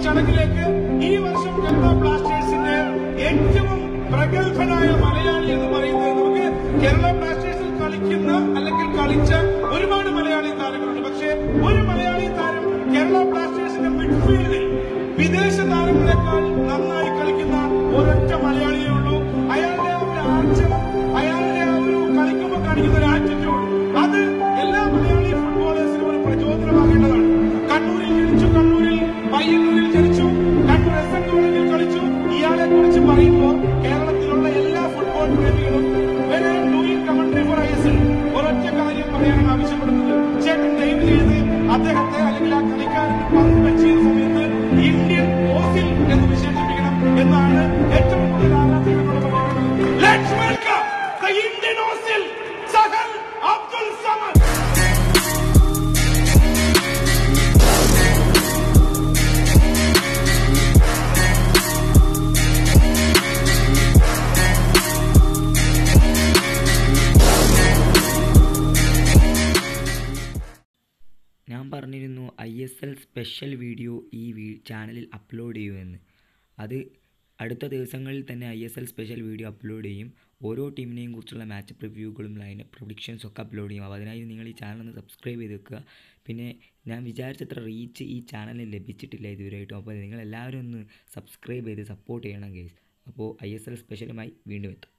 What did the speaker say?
ചടങ്ങിലേക്ക് ഈ വർഷം കേരള ബ്ലാസ്റ്റേഴ്സിന്റെ ഏറ്റവും പ്രഗത്ഭനായ മലയാളി എന്ന് പറയുന്നത് നമുക്ക് കേരള ബ്ലാസ്റ്റേഴ്സിൽ കളിക്കുന്ന അല്ലെങ്കിൽ കളിച്ച ഒരുപാട് മലയാളി താരങ്ങളുണ്ട് പക്ഷേ ഒരു മലയാളി താരം കേരള ബ്ലാസ്റ്റേഴ്സിന്റെ മിഡ്ഫീൽഡിൽ വിദേശ താരങ്ങളെക്കാൾ നന്നായി കളിക്കുന്ന ഒരൊറ്റ മലയാളിയേ ഉള്ളൂ അയാളുടെ ആ ഒരു ആർജവം അയാളുടെ ആ ഒരു കളിക്കുമ്പോൾ കാണിക്കുന്ന ഒരു ആറ്റിറ്റ്യൂഡ് അത് എല്ലാ മലയാളി ഫുട്ബോളേഴ്സിനും ഒരു പ്രചോദനമാകേണ്ടതാണ് കണ്ണൂരിൽ ജനിച്ചു കണ്ണൂരിൽ പയ്യന്നൂരിൽ ജനിച്ചു കണ്ണൂർ എസ് എൻ കോളേജിൽ കളിച്ചു ഇയാളെ കുറിച്ച് പറയുമ്പോൾ കേരളത്തിലുള്ള എല്ലാ ഫുട്ബോൾ പ്രേമികളും വരെ doing commentary for I S L ഒരൊറ്റ കാര്യം പറയാനാണ് ആവശ്യപ്പെടുന്നത് ചേട്ടൻ ദയവ് ചെയ്ത് അദ്ദേഹത്തെ അല്ലെങ്കിൽ ആ കളിക്കാരന് പന്ത് വെച്ച് ചെയ്യുന്ന സമയത്ത് ഇന്ത്യൻ ഓസിൽ എന്ന് വിശേഷിപ്പിക്കണം എന്നാണ് ഏറ്റവും കൂടുതൽ ആരാധകരോട് പറയുന്നത് Let's welcome the Indian Osil, Sahal Abdul Samad. ഞാൻ പറഞ്ഞിരുന്നു I S L special video ഈ വീ ചാനലിൽ അപ്ലോഡ് ചെയ്യുമെന്ന് അത് അടുത്ത ദിവസങ്ങളിൽ തന്നെ I S L special video upload ചെയ്യും ഓരോ ടീമിനെയും കുറിച്ചുള്ള മാച്ച് പ്രിവ്യൂകളും ലൈൻ പ്രൊഡിക്ഷൻസ് ഒക്കെ അപ്ലോഡ് ചെയ്യും അപ്പോൾ അതിനായി നിങ്ങൾ ഈ ചാനൽ ഒന്ന് സബ്സ്ക്രൈബ് ചെയ്ത് വെക്കുക പിന്നെ ഞാൻ വിചാരിച്ചത്ര റീച്ച് ഈ ചാനലിന് ലഭിച്ചിട്ടില്ല ഇതുവരെയായിട്ടും അപ്പോൾ നിങ്ങൾ എല്ലാവരും ഒന്ന് സബ്സ്ക്രൈബ് ചെയ്ത് സപ്പോർട്ട് ചെയ്യണം ഗേസ് അപ്പോൾ ഐ എസ് എൽ സ്പെഷ്യലുമായി വീണ്ടും എത്തും